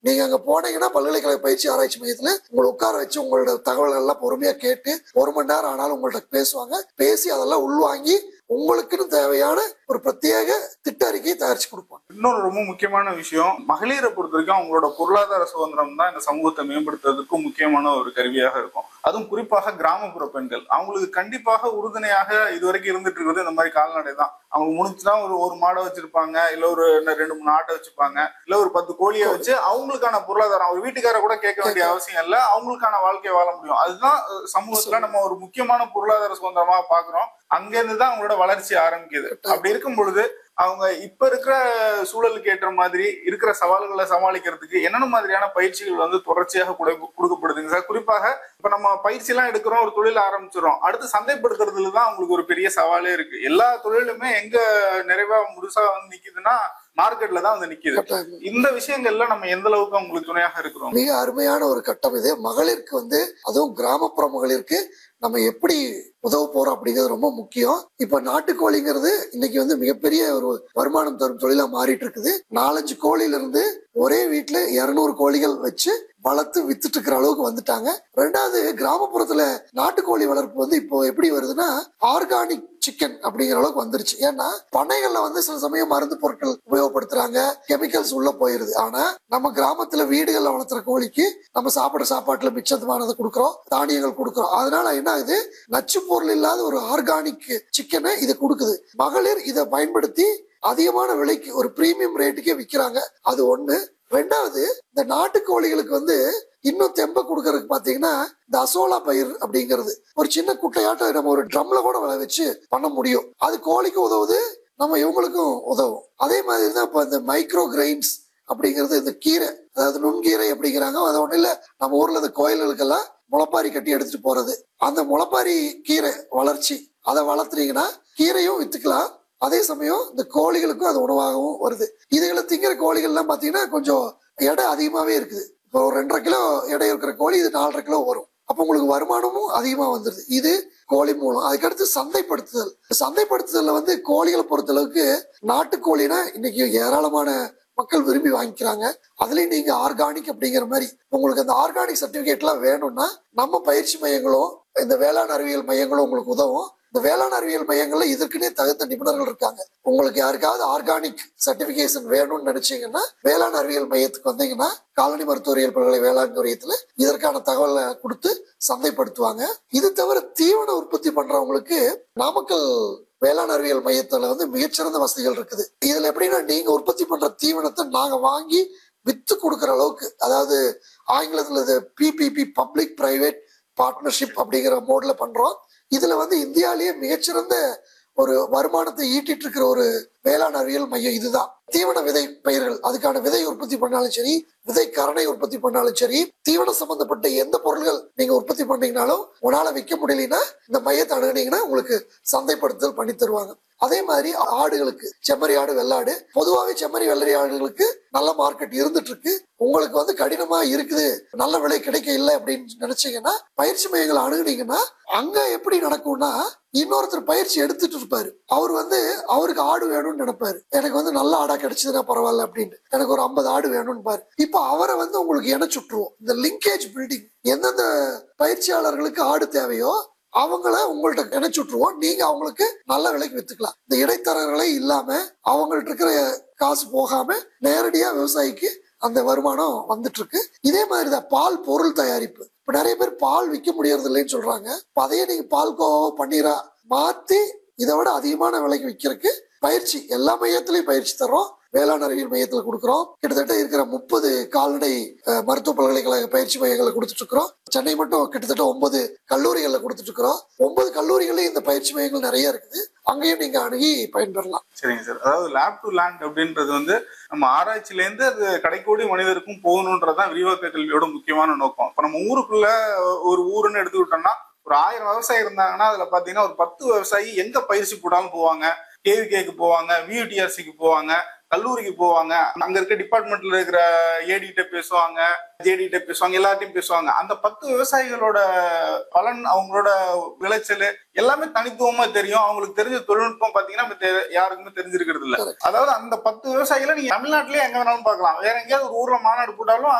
நீங்க அங்க போனீங்கன்னா பல்கலைக்கழக பயிற்சி ஆராய்ச்சி மையத்துல உங்களை உட்கார வச்சு உங்களோட தகவல்கள் எல்லாம் பொறுமையா கேட்டு ஒரு மணி நேரம் ஆனாலும் உங்கள்ட்ட பேசுவாங்க பேசி அதெல்லாம் உள்வாங்கி உங்களுக்குன்னு தேவையான ஒரு பிரத்யேக திட்ட அறிக்கையை தயாரிச்சு கொடுப்பாங்க இன்னொரு ரொம்ப முக்கியமான விஷயம் மகளிரை பொறுத்த வரைக்கும் அவங்களோட பொருளாதார சுதந்திரம் தான் இந்த சமூகத்தை மேம்படுத்துறதுக்கு முக்கியமான ஒரு கருவியாக இருக்கும் அதுவும் குறிப்பாக கிராமப்புற பெண்கள் அவங்களுக்கு கண்டிப்பாக உறுதுணையாக இதுவரைக்கும் இருந்துட்டு இருக்கிறது இந்த மாதிரி கால்நடை தான் அவங்க முடிஞ்சுனா ஒரு ஒரு மாடை வச்சிருப்பாங்க இல்ல ஒரு இன்னும் ரெண்டு மூணு ஆட்டை வச்சுப்பாங்க இல்ல ஒரு பத்து கோழியை வச்சு அவங்களுக்கான பொருளாதாரம் ஒரு வீட்டுக்கார கூட கேட்க வேண்டிய அவசியம் இல்ல அவங்களுக்கான வாழ்க்கையை வாழ முடியும் அதுதான் அஹ், சமூகத்துல நம்ம ஒரு முக்கியமான பொருளாதார சுதந்திரமா பாக்குறோம் அங்க இருந்து தான் அவங்களோட வளர்ச்சி ஆரம்பிக்குது அப்படி இருக்கும் பொழுது அவங்க இப்ப இருக்கிற சூழலுக்கு ஏற்ற மாதிரி இருக்கிற சவால்களை சமாளிக்கிறதுக்கு என்னென்ன மாதிரியான பயிற்சிகள் வந்து தொடர்ச்சியாக கொடு- கொடுக்கப்படுதுங்க சார் குறிப்பாக இப்ப நம்ம பயிற்சி எல்லாம் எடுக்கிறோம் ஒரு தொழில் ஆரம்பிச்சிடும் அடுத்து சந்தைப்படுத்துறதுல தான் அவங்களுக்கு ஒரு பெரிய சவாலே இருக்கு எல்லா தொழிலுமே எங்க நிறைவா முழுசா வந்து நிக்குதுன்னா மார்க்கெட்ல தான் வந்து நிக்குது கட்டாயம். இந்த விஷயங்கள்ல நம்ம எந்த அளவுக்கு அவங்களுக்கு துணையாக இருக்கிறோம் மிக அருமையான ஒரு கட்டம் இது மகளிருக்கு வந்து அதுவும் கிராமப்புற மகளிருக்கு நம்ம எப்படி உதவ போறோம் அப்படிங்கிறது ரொம்ப முக்கியம் இப்ப நாட்டுக்கோழிங்கிறது இன்னைக்கு வந்து மிகப்பெரிய ஒரு வருமானம் தரும் தொழிலா மாறிட்டு இருக்குது நாலஞ்சு கோழில இருந்து ஒரே வீட்டுல இருநூறு கோழிகள் வச்சு வளர்த்து வித்துட்டு இருக்கிற அளவுக்கு வந்துட்டாங்க ரெண்டாவது கிராமப்புறத்துல நாட்டுக்கோழி வளர்ப்பு வந்து இப்போ எப்படி வருதுன்னா ஆர்கானிக் சிக்கன் அப்படிங்கிற அளவுக்கு வந்துருச்சு ஏன்னா பண்ணைகள்ல வந்து சில சமயம் மருந்து பொருட்கள் உபயோகப்படுத்துறாங்க கெமிக்கல்ஸ் உள்ள போயிருது ஆனா நம்ம கிராமத்துல வீடுகள்ல வளர்த்துற கோழிக்கு நம்ம சாப்பிடுற சாப்பாட்டுல மிச்சமானதை கொடுக்குறோம் தானியங்கள் கொடுக்குறோம் அதனால என்ன ஆகுது நச்சு பொருள் இல்லாத ஒரு ஆர்கானிக் சிக்கனை இது கொடுக்குது மகளிர் இதை பயன்படுத்தி அதிகமான விலைக்கு ஒரு பிரீமியம் ரேட்டுக்கே விக்கிறாங்க அது ஒண்ணு ரெண்டாவது இந்த நாட்டுக்கோழிகளுக்கு வந்து இன்னும் தெம்ப கொடுக்கறதுக்கு பாத்தீங்கன்னா இந்த அசோலா பயிர் அப்படிங்கிறது ஒரு சின்ன குட்டையாட்டம் நம்ம ஒரு ட்ரம்ல கூட விளை வச்சு பண்ண முடியும் அது கோழிக்கு உதவுது நம்ம இவங்களுக்கும் உதவும் அதே மாதிரி தான் இப்போ இந்த மைக்ரோ கிரெயின்ஸ் அப்படிங்கிறது இந்த கீரை அதாவது நுண்கீரை அப்படிங்கிறாங்க அது ஒண்ணும் இல்ல நம்ம ஊர்ல இந்த கோயில்களுக்கெல்லாம் முளைப்பாரி கட்டி எடுத்துட்டு போறது அந்த முளைப்பாரி கீரை வளர்ச்சி அதை வளர்த்துறீங்கன்னா கீரையும் வித்துக்கலாம் அதே சமயம் இந்த கோழிகளுக்கும் அது உணவாகவும் வருது இதுகளை திங்கிற கோழிகள்லாம் பாத்தீங்கன்னா கொஞ்சம் எடை அதிகமாவே இருக்குது இப்போ ஒரு ரெண்டரை கிலோ எடை இருக்கிற கோழி இது நாலரை கிலோ வரும் அப்போ உங்களுக்கு வருமானமும் அதிகமா வந்துருது இது கோழி மூலம் அதுக்கடுத்து சந்தைப்படுத்துதல் சந்தைப்படுத்துதல்ல வந்து கோழிகளை பொறுத்தளவுக்கு நாட்டுக்கோழினா இன்னைக்கு ஏராளமான மக்கள் விரும்பி வாங்கிக்கிறாங்க அதுலயும் நீங்க ஆர்கானிக் அப்படிங்கிற மாதிரி உங்களுக்கு அந்த ஆர்கானிக் சர்டிபிகேட்லாம் வேணும்னா நம்ம பயிற்சி மையங்களும் இந்த வேளாண் அறிவியல் மையங்களும் உங்களுக்கு உதவும் இந்த வேளாண் அறிவியல் மையங்கள்ல இதற்குனே தகுந்த நிபுணர்கள் இருக்காங்க உங்களுக்கு யாருக்காவது ஆர்கானிக் சர்டிபிகேஷன் வேணும்னு நினைச்சீங்கன்னா வேளாண் அறிவியல் மையத்துக்கு வந்தீங்கன்னா காலனி மருத்துவரியல் பல்கலை வேளாண் துறையத்துல இதற்கான தகவலை கொடுத்து சந்தைப்படுத்துவாங்க இது தவிர தீவன உற்பத்தி பண்றவங்களுக்கு நாமக்கல் வேளாண் அறிவியல் மையத்துல வந்து மிகச்சிறந்த வசதிகள் இருக்குது இதுல எப்படின்னா நீங்க உற்பத்தி பண்ற தீவனத்தை நாங்க வாங்கி வித்து கொடுக்குற அளவுக்கு அதாவது ஆங்கிலத்துல இது பிபிபி பப்ளிக் பிரைவேட் பார்ட்னர்ஷிப் அப்படிங்கிற மோட்ல பண்றோம் இதுல வந்து இந்தியாலேயே மிகச்சிறந்த ஒரு வருமானத்தை ஈட்டிட்டு இருக்கிற ஒரு வேளாண் அறிவியல் மையம் இதுதான் தீவன விதை பயிர்கள் அதுக்கான விதை உற்பத்தி பண்ணாலும் சரி விதை கரணை உற்பத்தி பண்ணாலும் சரி தீவனம் சம்பந்தப்பட்ட எந்த பொருள்கள் நீங்க உற்பத்தி பண்ணீங்கனாலும் உங்களால விற்க முடியலன்னா இந்த மையத்தை அணுகுனீங்கன்னா உங்களுக்கு சந்தைப்படுத்துதல் பண்ணி தருவாங்க அதே மாதிரி ஆடுகளுக்கு செம்மறி ஆடு வெள்ளாடு பொதுவாகவே செம்மறி வெள்ளரி ஆடுகளுக்கு நல்ல மார்க்கெட் இருந்துட்டு இருக்கு உங்களுக்கு வந்து கடினமா இருக்குது நல்ல விலை கிடைக்க இல்லை அப்படின்னு நினைச்சீங்கன்னா பயிற்சி மையங்களை அணுகுனீங்கன்னா அங்க எப்படி நடக்கும்னா இன்னொருத்தர் பயிற்சி எடுத்துட்டு இருப்பாரு அவர் வந்து அவருக்கு ஆடு வேணும்னு நினைப்பாரு எனக்கு வந்து நல்ல ஆடா கிடைச்சதுன்னா பரவாயில்ல அப்படின்னு எனக்கு ஒரு ஐம்பது ஆடு வேணும்னு பாரு இப்போ அவரை வந்து உங்களுக்கு இணைச்சுட்டுருவோம் இந்த லிங்கேஜ் பில்டிங் எந்தெந்த பயிற்சியாளர்களுக்கு ஆடு தேவையோ அவங்கள உங்கள்ட்ட இணைச்சு விட்டுருவோம் நீங்க அவங்களுக்கு நல்ல விலைக்கு வித்துக்கலாம் இந்த இடைத்தரகர்களே இல்லாம அவங்கள்ட்ட இருக்கிற காசு போகாம நேரடியா விவசாயிக்கு அந்த வருமானம் வந்துட்டு இருக்கு இதே மாதிரிதான் பால் பொருள் தயாரிப்பு இப்ப நிறைய பேர் பால் விற்க முடியறது இல்லைன்னு சொல்றாங்க இப்ப அதையே நீங்க பால் கோவா பன்னீரா மாத்தி இதை விட அதிகமான விலைக்கு விற்கிறதுக்கு பயிற்சி எல்லா மையத்திலையும் பயிற்சி தர்றோம் வேளாண் அறிவியல் மையத்துல கொடுக்குறோம் கிட்டத்தட்ட இருக்கிற முப்பது கால்நடை அஹ், மருத்துவ பல்கலைக்கழக பயிற்சி மையங்களை கொடுத்துட்டு இருக்கிறோம் சென்னை மட்டும் கிட்டத்தட்ட ஒன்பது கல்லூரிகள்ல கொடுத்துட்டு இருக்கிறோம் ஒன்பது கல்லூரிகள்லயும் இந்த பயிற்சி மையங்கள் நிறைய இருக்குது அங்கேயும் நீங்க அணுகி பயன்பெறலாம் சரிங்க சார் அதாவது லேப் டு லேண்ட் அப்படின்றது வந்து நம்ம ஆராய்ச்சியில இருந்து அது கடைக்கோடி மனிதருக்கும் போகணுன்றதுதான் விரிவாக்க கல்வியோட முக்கியமான நோக்கம் இப்ப நம்ம ஊருக்குள்ள ஒரு ஊருன்னு எடுத்துக்கிட்டோம்னா ஒரு ஆயிரம் விவசாயி இருந்தாங்கன்னா அதுல பாத்தீங்கன்னா ஒரு பத்து விவசாயி எங்க பயிற்சி போடாலும் போவாங்க கேவிகேக்கு போவாங்க வியூடிஆர்சிக்கு போவாங்க கல்லூரிக்கு போவாங்க அங்க இருக்க டிபார்ட்மெண்ட்ல இருக்கிற ஏடி கிட்ட பேசுவாங்க ஜேடி கிட்ட பேசுவாங்க எல்லார்ட்டையும் பேசுவாங்க அந்த பத்து விவசாயிகளோட பலன் அவங்களோட விளைச்சல் எல்லாமே தனித்துவமா தெரியும் அவங்களுக்கு தெரிஞ்ச தொழில்நுட்பம் பாத்தீங்கன்னா இப்ப தெ- யாருக்குமே தெரிஞ்சிருக்கிறது இல்ல Correct. அதாவது அந்த பத்து விவசாயிகளை நீங்க தமிழ்நாட்டிலேயே எங்க வேணாலும் பார்க்கலாம் வேற எங்கேயாவது ஒரு ஊர்ல மாநாடு போட்டாலும்